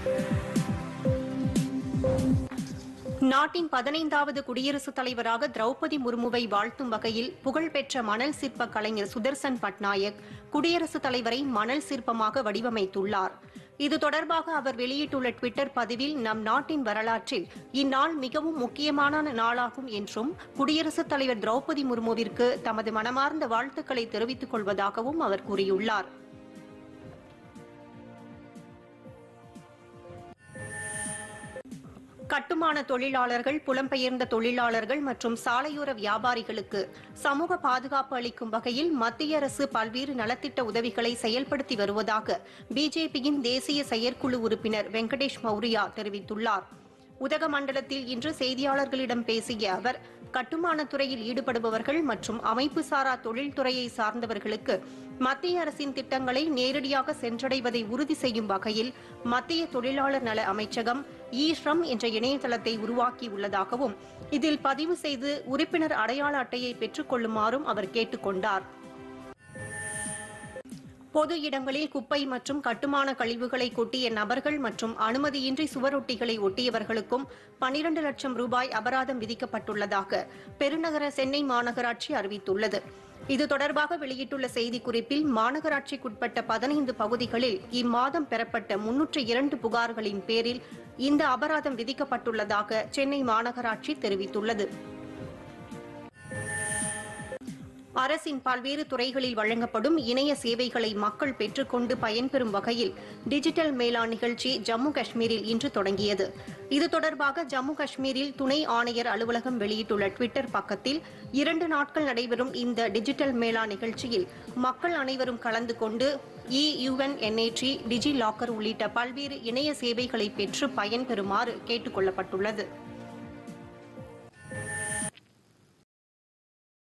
நாட்டின் பதினைந்தாவது குடியரசுத் தலைவராக திரௌபதி முர்முவை வாழ்த்தும் வகையில் புகழ்பெற்ற மணல் சிற்ப கலைஞர் சுதர்சன் பட்நாயக் குடியரசுத் தலைவரை மணல் சிற்பமாக வடிவமைத்துள்ளார் இது தொடர்பாக அவர் வெளியிட்டுள்ள டுவிட்டர் பதிவில் நம் நாட்டின் வரலாற்றில் இந்நாள் மிகவும் முக்கியமான நாளாகும் என்றும் குடியரசுத் தலைவர் திரௌபதி முர்முவிற்கு தமது மனமார்ந்த வாழ்த்துக்களை தெரிவித்துக் கொள்வதாகவும் அவர் கூறியுள்ளார் கட்டுமான தொழிலாளர்கள் புலம்பெயர்ந்த தொழிலாளர்கள் மற்றும் சாலையோர வியாபாரிகளுக்கு சமூக பாதுகாப்பு அளிக்கும் வகையில் மத்திய அரசு பல்வேறு நலத்திட்ட உதவிகளை செயல்படுத்தி வருவதாக பிஜேபியின் தேசிய செயற்குழு உறுப்பினர் வெங்கடேஷ் மௌரியா தெரிவித்துள்ளார் உதகமண்டலத்தில் இன்று செய்தியாளர்களிடம் பேசிய அவர் கட்டுமானத் துறையில் ஈடுபடுபவர்கள் மற்றும் அமைப்புசாரா தொழில்துறையை சார்ந்தவர்களுக்கு மத்திய அரசின் திட்டங்களை நேரடியாக சென்றடைவதை உறுதி செய்யும் வகையில் மத்திய தொழிலாளர் நல அமைச்சகம் இ ஸ்ரம் என்ற இணையதளத்தை உருவாக்கியுள்ளதாகவும் இதில் பதிவு செய்து உறுப்பினர் அடையாள அட்டையை பெற்றுக் கொள்ளுமாறும் அவர் கேட்டுக் கொண்டார் பொது இடங்களில் குப்பை மற்றும் கட்டுமான கழிவுகளை கொட்டிய நபர்கள் மற்றும் அனுமதியின்றி சுவரொட்டிகளை ஒட்டியவர்களுக்கும் பனிரண்டு லட்சம் ரூபாய் அபராதம் விதிக்கப்பட்டுள்ளதாக பெருநகர சென்னை மாநகராட்சி அறிவித்துள்ளது இது தொடர்பாக வெளியிட்டுள்ள செய்திக்குறிப்பில் மாநகராட்சிக்குட்பட்ட பதினைந்து பகுதிகளில் இம்மாதம் பெறப்பட்ட முன்னூற்று இரண்டு புகார்களின் பேரில் இந்த அபராதம் விதிக்கப்பட்டுள்ளதாக சென்னை மாநகராட்சி தெரிவித்துள்ளது அரசின் பல்வேறு துறைகளில் வழங்கப்படும் இணைய சேவைகளை மக்கள் பெற்றுக்கொண்டு பயன்பெறும் வகையில் டிஜிட்டல் மேளா நிகழ்ச்சி ஜம்மு காஷ்மீரில் இன்று தொடங்கியது இது தொடர்பாக ஜம்மு காஷ்மீரில் துணை ஆணையர் அலுவலகம் வெளியிட்டுள்ள டுவிட்டர் பக்கத்தில் இரண்டு நாட்கள் நடைபெறும் இந்த டிஜிட்டல் மேளா நிகழ்ச்சியில் மக்கள் அனைவரும் கலந்து கொண்டு e UN NAD DigiLocker உள்ளிட்ட பல்வேறு இணைய சேவைகளை பெற்று பயன்பெறுமாறு கேட்டுக் கொள்ளப்பட்டுள்ளது